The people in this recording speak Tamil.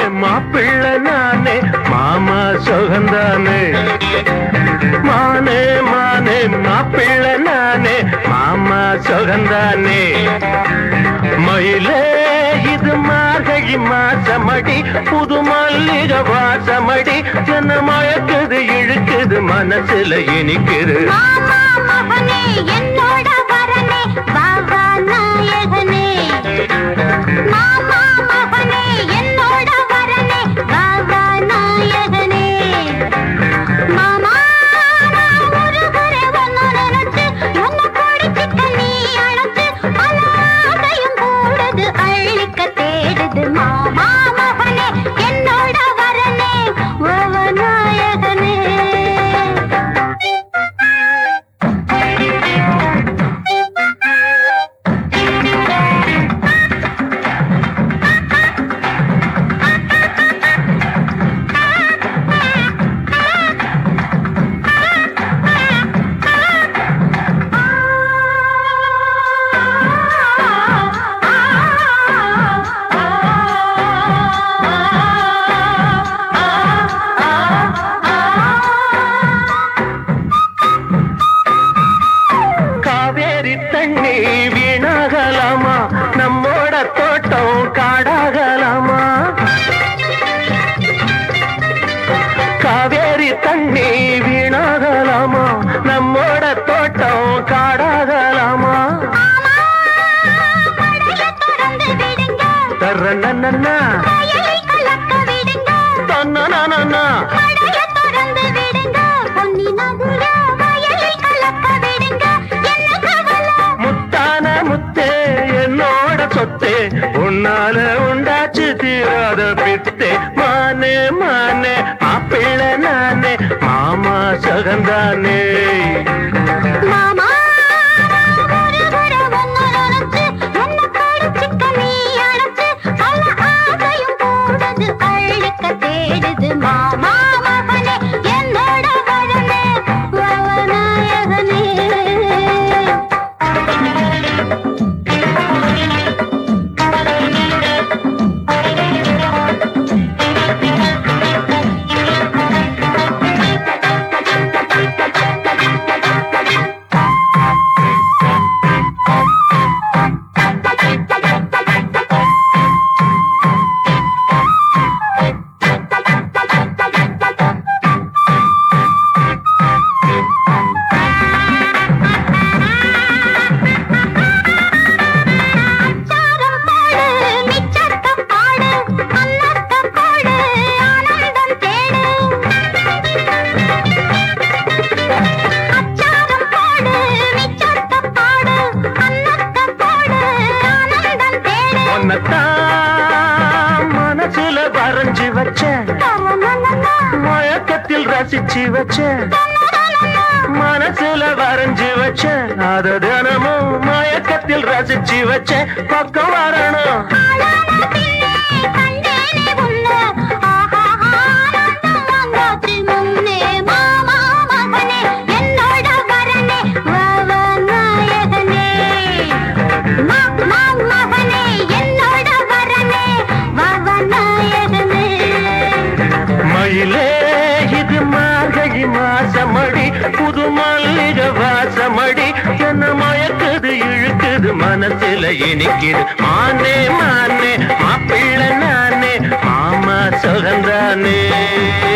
மாப்பிள்ளை நானே மாமா சுகந்தானே மானே மானே மாப்பிள்ளை நானே மாமா சுகந்தானே மயிலே இது மார்கழி மாசமடி புது மல்லிகை வாசமடி என்ன மயக்குது இழுக்குது மனசுல இனிக்குது மாமா மகனே என்னோட வரனே பாபா நாயகனே மாமா மகனே என்னோட வரனே பாபா நாயகனே மாமா நான் முருகரை ஒன்னு நினைச்சு என்ன பிடிச்சிக்க நீ அழைச்சு பல ஆசையும் கூடுது அள்ளிக்க தேடுது மாமா மகனே என்னோட வரனே பாபா நாயகனே காவேரி தண்ணி வீணாகலாமா நம்மோட தோட்டம் காடாகலாமா காவேரி தண்ணி வீணாகலாமா நம்மோட தோட்டம் காடாகலாமா திறந்து விடுங்க தர்றன்னா வயலை கலக்க விடுங்க தன்னா மழைய திறந்து விடுங்க பொன்னி நதிய வயலை கலக்க விடுங்க என்ன கவலை முத்தான முத்தே என்னோட சொத்தே உன்னால உண்டாச்சு தீராத பித்தே மானே மானே மாப்பிள்ளை நானே மாமா சகந்தானே மாமா முருகர ஒன்னு நினைச்சு என்ன கடிச்சிக்க நீ அழைச்சு பல ஆசையும் கூடுது அழுக்க தேடுது மாமா மகனே என்னோட வரனே வவநாயகனே அச்சாரம் போடு மிச்சத்த பாடு அன்னத்த போடு ஆனந்தம் தேடு அச்சாரம் போடு மிச்சத்த பாடு அன்னத்த போடு ஆனந்தம் தேடு உன்னத்தான் மனசுல வரைஞ்சு வச்சேன் தரனனனா, மயக்கத்தில் ரசிச்சு வச்சேன் மனசுல வரைஞ்சு வச்சேன் அத தினமும் மயக்கத்தில் ரசிச்சு வச்சேன் பக்கம் வரணும் ஆளான பின்னே கண்டேனே உன்னை. ஆஹா, ஆனந்தம் வந்தாச்சு முன்னே. மாமா மகனே, என்னோட வரனே, வவநாயகனே. மா, மா, மகனே, என்னோட வரனே, வவநாயகனே. மயிலே இது மார்கழி மாசமடி புது மல்லிகை வாசமடி என்ன மயக்குது இழுக்குது மனசுல இனிக்குது மானே மானே மாப்பிள்ளை நானே மாமா சுகந்தானே